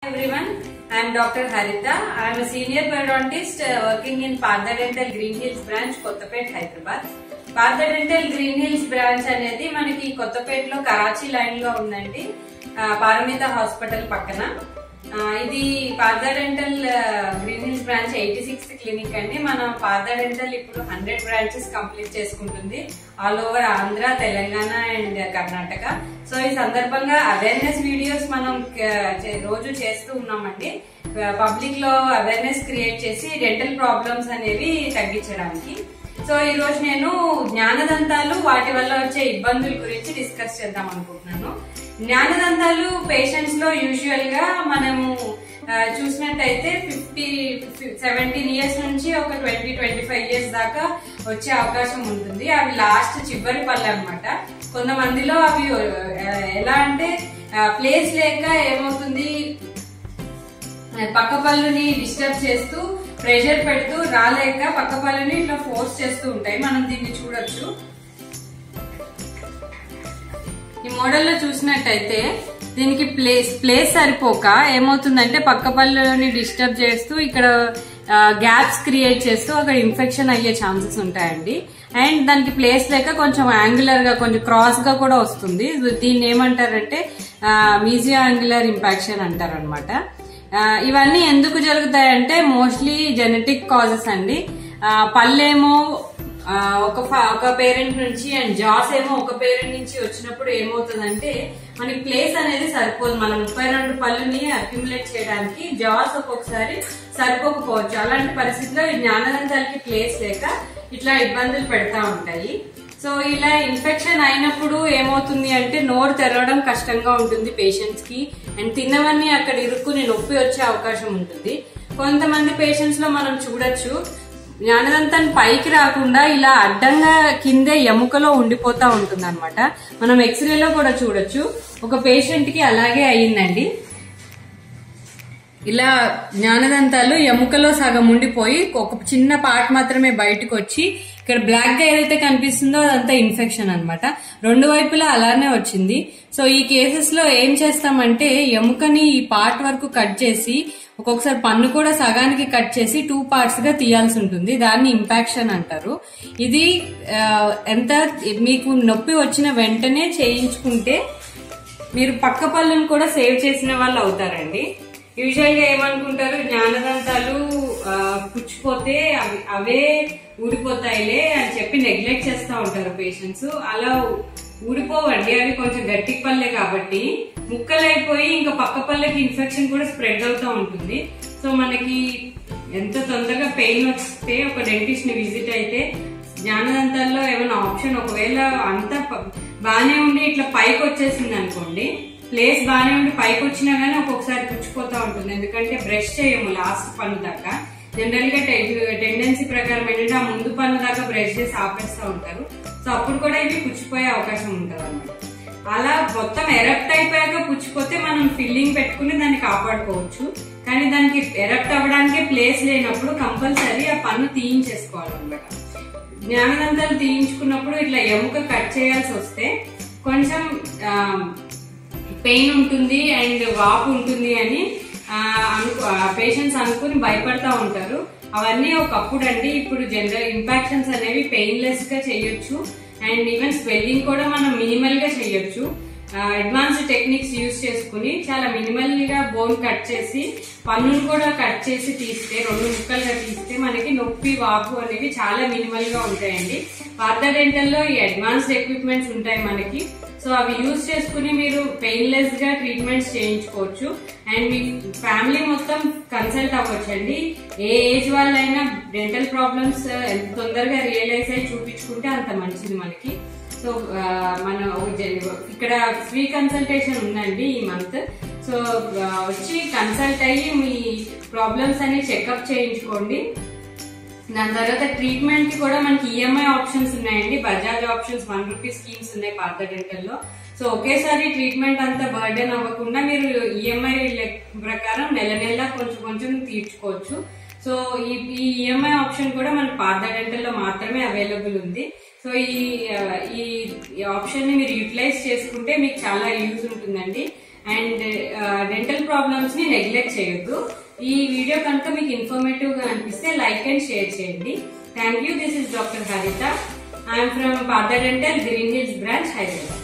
everyone. I am Dr. Harita. I am a senior periodontist uh, working in Partha Dental Green Hills branch, Kottapet, Hyderabad. Partha dental green hills branch అనేది మనకి కొత్తపేటలో Karachi line లో ఉందండి ఆ, పారమిత hospital పక్కన ఆ, ఇది Partha dental green hills branch eighty sixth clinic అండి మన పార్థ డెంటల్ ఇప్పుడు హండ్రెడ్ బ్రాంచెస్ కంప్లీట్ చేసుకుంటుంది all over Andhra Telangana and Karnataka so ఈ సందర్భంగా అవేర్నెస్ వీడియోస్ మనం క- చే- రోజు చేస్తూ ఉన్నామండి పబ్లిక్ లో అవేర్నెస్ క్రియేట్ చేసి డెంటల్ ప్రాబ్లమ్స్ అనేవి తగ్గించడానికి సో ఈ రోజు నేను జ్ఞానదంతాలు వాటి వల్ల వచ్చే ఇబ్బందుల గురించి డిస్కస్ చేద్దాం అనుకుంటున్నాను జ్ఞానదంతాలు పేషెంట్స్ లో యూజువల్ గా మనము ఆ, చూసినట్టయితే ఫిఫ్టీ సెవెంటీన్ ఇయర్స్ నుంచి ఒక ట్వంటీ ట్వంటీ ఫైవ్ ఇయర్స్ దాకా వచ్చే అవకాశం ఉంటుంది అవి లాస్ట్ చివరి పళ్ళు అనమాట కొంతమందిలో అవి ఆ, ఎలా అంటే ప్లేస్ లేక ఏమవుతుంది పక్క పళ్ళుని డిస్టర్బ్ చేస్తూ ప్రెషర్ పెడుతూ రాలేక పక్క పళ్ళుని ఇట్లా ఫోర్స్ చేస్తూ ఉంటాయి మనం దీన్ని చూడొచ్చు ఈ మోడల్లో చూసినట్టయితే దీనికి ప్లేస్ ప్లేస్ సరిపోక ఏమవుతుందంటే పక్క పళ్ళని డిస్టర్బ్ చేస్తూ ఇక్కడ గ్యాప్స్ క్రియేట్ చేస్తూ అక్కడ ఇన్ఫెక్షన్ అయ్యే ఛాన్సెస్ ఉంటాయండి అండ్ దానికి ప్లేస్ లేక కొంచెం యాంగులర్ గా కొంచెం క్రాస్ గా కూడా వస్తుంది దీన్ని ఏమంటారంటే మీజియో యాంగులర్ ఇంపాక్షన్ అంటారు అనమాట ఇవన్నీ ఎందుకు జరుగుతాయంటే మోస్ట్లీ జెనెటిక్ కాజెస్ అండి ఆ, పళ్ళేమో ఆ, ఒక ఫ- ఒక పేరెంట్ నుంచి అండ్ జాస్ ఏమో ఒక పేరెంట్ నుంచి వచ్చినప్పుడు ఏమవుతుందంటే మనకి ప్లేస్ అనేది సరిపోదు మనం ముప్పై రెండు పళ్ళుని అక్యుములేట్ చేయడానికి జాస్ ఒక్కొక్కసారి సరిపోకపోవచ్చు అలాంటి పరిస్థితిలో ఈ జ్ఞానదంతాలకి ప్లేస్ లేక ఇట్లా ఇబ్బందులు పెడతా ఉంటాయి సో ఇలా ఇన్ఫెక్షన్ అయినప్పుడు ఏమవుతుంది అంటే నోరు తెరవడం కష్టంగా ఉంటుంది పేషెంట్స్ కి అండ్ తిన్నవన్నీ అక్కడ ఇరుక్కుని నొప్పి వచ్చే అవకాశం ఉంటుంది కొంతమంది పేషెంట్స్ లో మనం చూడొచ్చు జ్ఞానదంతం పైకి రాకుండా ఇలా అడ్డంగా కిందే ఎముకలో ఉండిపోతా ఉంటుంది అనమాట మనం ఎక్స్రేలో కూడా చూడొచ్చు ఒక పేషెంట్ కి అలాగే అయ్యిందండి ఇలా జ్ఞానదంతాలు ఎముకలో సగం ఉండిపోయి ఒక చిన్న పార్ట్ మాత్రమే బయటకు వచ్చి ఇక్కడ బ్లాక్ గా ఏదైతే కనిపిస్తుందో అదంతా ఇన్ఫెక్షన్ అన్నమాట రెండు వైపులా అలానే వచ్చింది సో ఈ కేసెస్ లో ఏం చేస్తామంటే ఎముకని ఈ పార్ట్ వరకు కట్ చేసి ఒక్కొక్కసారి పన్ను కూడా సగానికి కట్ చేసి టూ పార్ట్స్ గా తీయాల్సి ఉంటుంది దాన్ని ఇంపాక్షన్ అంటారు ఇది ఆ, ఎంత మీకు నొప్పి వచ్చిన వెంటనే చేయించుకుంటే మీరు పక్క పళ్ళను కూడా సేవ్ చేసిన వాళ్ళు అవుతారండి యూజువల్ గా ఏమనుకుంటారు జ్ఞానదంతాలు ఆ, పుచ్చిపోతే అవి అవే ఊడిపోతాయిలే అని చెప్పి నెగ్లెక్ట్ చేస్తూ ఉంటారు పేషెంట్స్ అలా ఊడిపోవండి అవి కొంచెం గట్టి పళ్ళే కాబట్టి ముక్కలైపోయి ఇంకా పక్క పళ్ళకి ఇన్ఫెక్షన్ కూడా స్ప్రెడ్ అవుతూ ఉంటుంది సో మనకి ఎంత తొందరగా పెయిన్ వస్తే ఒక డెంటిస్ట్ ని విజిట్ అయితే జ్ఞానదంతాల్లో ఏమైనా ఆప్షన్ ఒకవేళ అంతా ప- బానే ఉండి ఇట్లా పైకి వచ్చేసింది అనుకోండి ప్లేస్ బానే ఉండి పైకి వచ్చినా గానీ ఒక్కొక్కసారి పుచ్చిపోతా ఉంటుంది ఎందుకంటే బ్రష్ చేయము లాస్ట్ పన్ను దాకా జనరల్ గా టెండెన్సీ ప్రకారం ఏంటంటే ఆ ముందు పన్ను దాకా బ్రష్ చేసి ఆపేస్తూ ఉంటారు సో అప్పుడు కూడా ఇవి పుచ్చిపోయే అవకాశం ఉంటుంది అన్నమాట అలా మొత్తం ఎరప్ట్ అయిపోయాక పుచ్చిపోతే మనం ఫిల్లింగ్ పెట్టుకుని దాన్ని కాపాడుకోవచ్చు కానీ దానికి ఎరప్ట్ అవ్వడానికి ప్లేస్ లేనప్పుడు కంపల్సరీ ఆ పన్ను తీయించేసుకోవాలన్నమాట జ్ఞానదంతాలు తీయించుకున్నప్పుడు ఇట్లా ఎముక కట్ చేయాల్సి వస్తే కొంచెం పెయిన్ ఉంటుంది అండ్ వాపు ఉంటుంది అని ఆ, అనుకో పేషెంట్స్ అనుకుని భయపడతా ఉంటారు అవన్నీ ఒకప్పుడు అండి ఇప్పుడు జనరల్ ఇంపాక్షన్స్ అనేవి పెయిన్లెస్ గా చేయొచ్చు అండ్ ఈవెన్ స్వెల్లింగ్ కూడా మనం మినిమల్ గా చేయొచ్చు అడ్వాన్స్డ్ టెక్నిక్స్ యూజ్ చేసుకుని చాలా మినిమల్ గా బోన్ కట్ చేసి పన్నును కూడా కట్ చేసి తీస్తే రెండు ముక్కలుగా తీస్తే మనకి నొప్పి వాపు అనేవి చాలా మినిమల్ గా ఉంటాయండి పార్థ డెంటల్ లో ఈ అడ్వాన్స్డ్ ఎక్విప్మెంట్స్ ఉంటాయి మనకి సో అవి యూజ్ చేసుకుని మీరు పెయిన్లెస్ గా ట్రీట్మెంట్స్ చేయించుకోవచ్చు అండ్ మీ ఫ్యామిలీ మొత్తం కన్సల్ట్ అవ్వచ్చండి ఏ ఏజ్ వాళ్ళైనా డెంటల్ ప్రాబ్లమ్స్ ఎంత తొందరగా రియలైజ్ అయ్యి చూపించుకుంటే అంత మంచిది మనకి సో ఆ, మన ఒక జన- ఇక్కడ ఫ్రీ కన్సల్టేషన్ ఉందండి ఈ మంత్ సో ఆ, వచ్చి కన్సల్ట్ అయ్యి మీ ప్రాబ్లమ్స్ అన్ని చెకప్ చేయించుకోండి దాని తర్వాత ట్రీట్మెంట్ కి కూడా మనకి ఈఎంఐ ఆప్షన్స్ ఉన్నాయండి Bajaj options one rupee schemes ఉన్నాయి పాత డెంటల్ లో సో ఒకేసారి ట్రీట్మెంట్ అంతా బర్డెన్ అవ్వకుండా మీరు ఈఎంఐ ప్రకారం నెల నెల కొంచెం కొంచెం తీర్చుకోవచ్చు సో ఈ ఈ ఈఎంఐ ఆప్షన్ కూడా మన పాత డెంటల్ లో మాత్రమే అవైలబుల్ ఉంది సో ఈ ఆ, ఈ ఆప్షన్ ని మీరు యూటిలైజ్ చేసుకుంటే మీకు చాలా యూజ్ ఉంటుందండి అండ్ డెంటల్ ప్రాబ్లమ్స్ ని నెగ్లెక్ట్ చేయొద్దు ఈ వీడియో కనుక మీకు ఇన్ఫర్మేటివ్ గా అనిపిస్తే లైక్ అండ్ షేర్ చేయండి thank you this is doctor Haritha I'm from Partha dental green hills branch Hyderabad